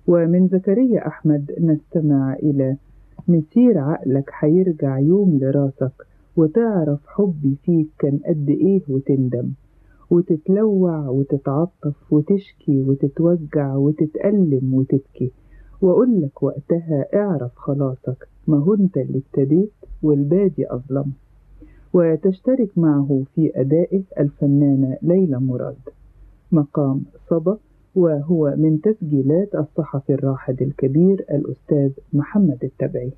ومن زكريا أحمد نستمع إلى مسير عقلك حيرجع يوم لراسك وتعرف حبي فيك كان قد إيه وتندم وتتلوع وتتعطف وتشكي وتتوجع وتتألم وتبكي وأقول لك وقتها اعرف خلاصك ما هو انت اللي ابتديت والبادي أظلم وتشترك معه في أدائه الفنانة ليلى مراد مقام صبا وهو من تسجيلات الصحفي الراحل الكبير الأستاذ محمد التبعي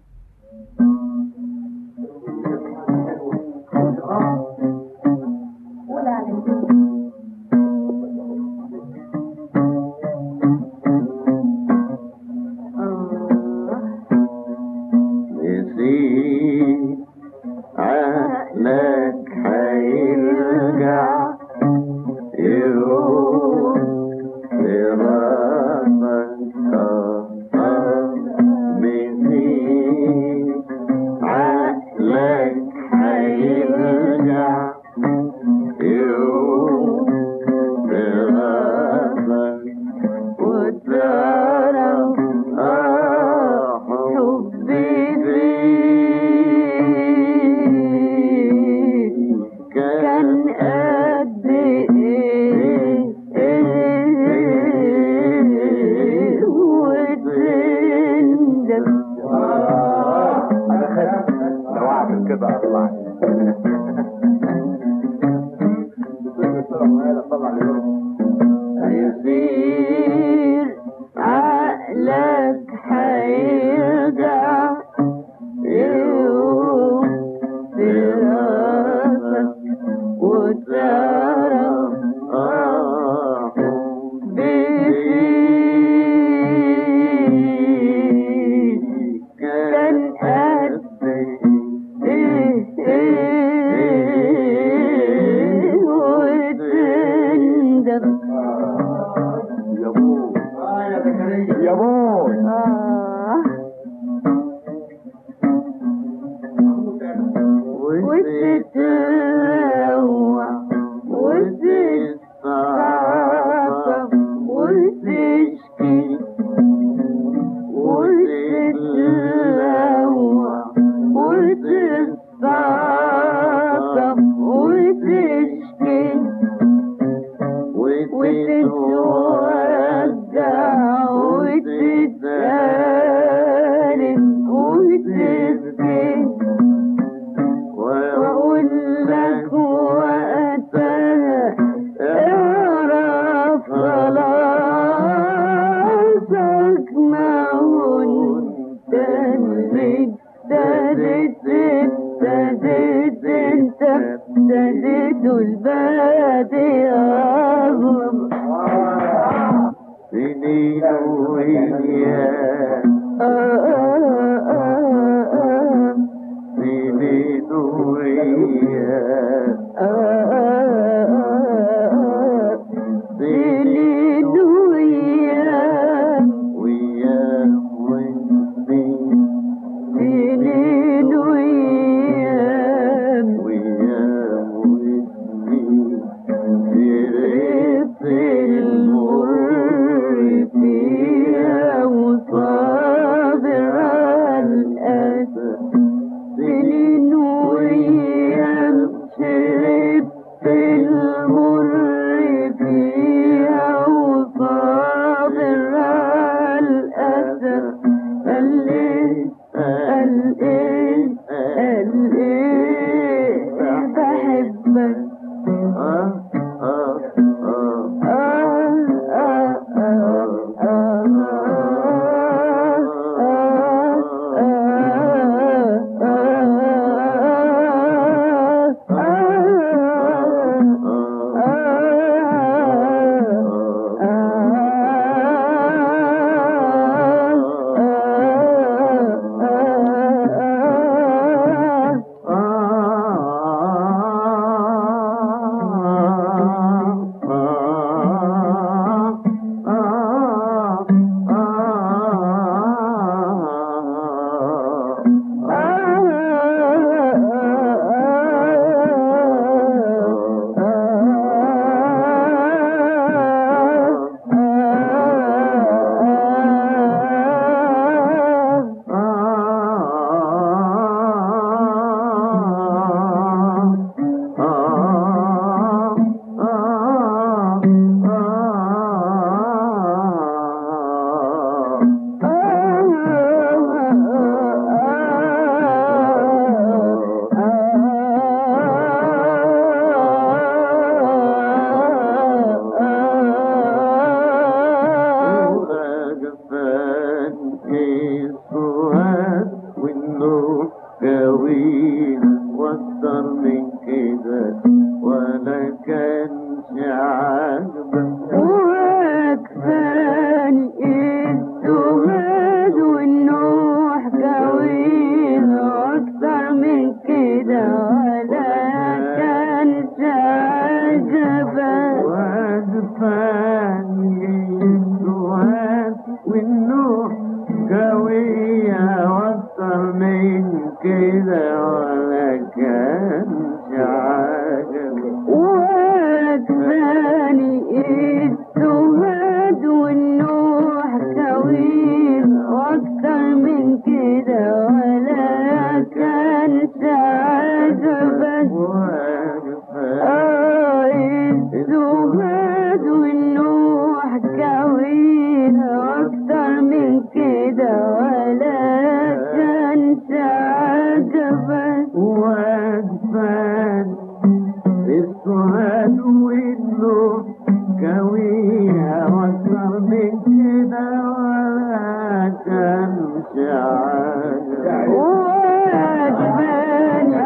من كده ولا كانش عاجب وعجباني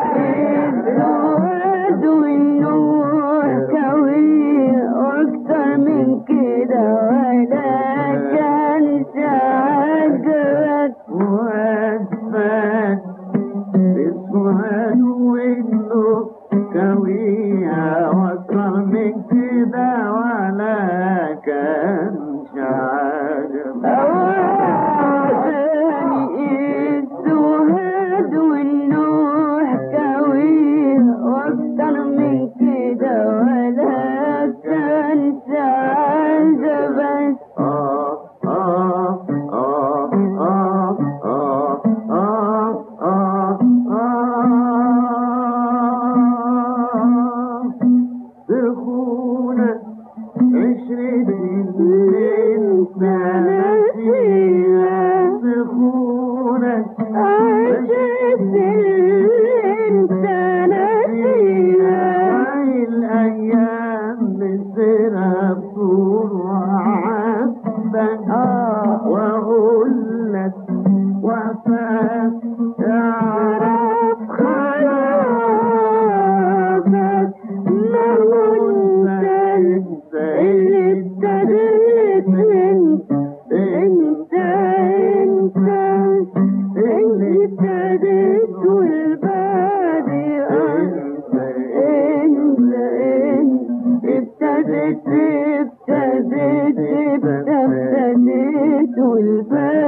الزهد والنور كوي أكتر من كده ولا كانش عاجبك وأثبت بالسؤال وإنه كوية وأكتر من كده ولا كانش عاجب وعجباني الزهد والنور كوي أكتر من كده ولا كانش عاجبك آه آه آه آه آه آه آه آه سخونة عشرين من سنة فيها سخونة عشت الإنسان فيها هاي الأيام مسيرها بطول وعبا آه. وأقول لك وفاة تعرف خلاصك ما كنت اللي ابتديت انت انت انت اللي ابتديت والبادي انت انت انت ابتديت ابتديت ابتديت والبادي